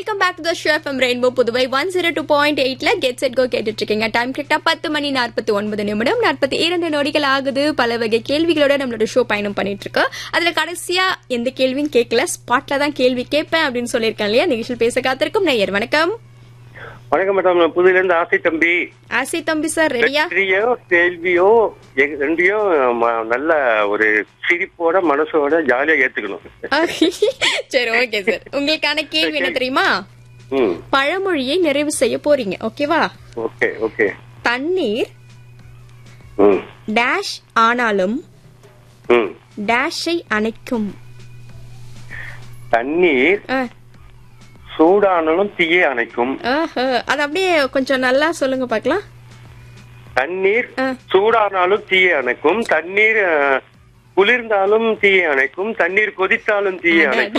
Welcome back to the show FM rainbow Puduvai one zero two point எயிட்ல get set go கேட்டுட்டு இருக்கீங்க time கரெக்டா பத்து மணி நாற்பத்தி ஒன்பது நிமிடம் நாற்பத்தி இரண்டு நொடிகள் ஆகுது பல வகை கேள்விகளோட நம்மளோட ஷோ பயணம் பண்ணிட்டு இருக்கோம் அதுல கடைசியா எந்த கேள்வியும் கேட்கல ஸ்பாட்ல தான் கேள்வி கேட்பேன் அப்படின்னு சொல்லியிருக்கேன் இல்லையா நிகழ்ச்சியில் பேச காத்திருக்கும் நேயர் வணக்கம் வணக்கம் மேடம் நான் புதுல இருந்து ஆசை தம்பி ஆசி தம்பி சார் ரெடியா வெற்றியோ கேள்வியோ எ- ரெண்டையும் ம- நல்ல ஒரு சிரிப்போட மனசோட ஜாலியா ஏத்துக்கணும் சரி ஓகே சார் உங்களுக்கான கேள்வி என்ன தெரியுமா ம் பழமொழியை நிறைவு செய்ய போறீங்க ஓகேவா ஓகே ஓகே தண்ணீர் ம் டேஷ் ஆனாலும் ம் டேஷை அணைக்கும் தண்ணீர் ஆ, சூடானாலும் தீயை அணைக்கும் ஆஹா. அது அப்படியே கொஞ்சம் நல்லா சொல்லுங்க பார்க்கலாம் தண்ணீர் ஆ. சூடானாலும் தீயை அணைக்கும் தண்ணீர் அஹ், குளிர்ந்தாலும் தீயை அணைக்கும் தண்ணீர் கொதித்தாலும் தீயை அணைக்கும்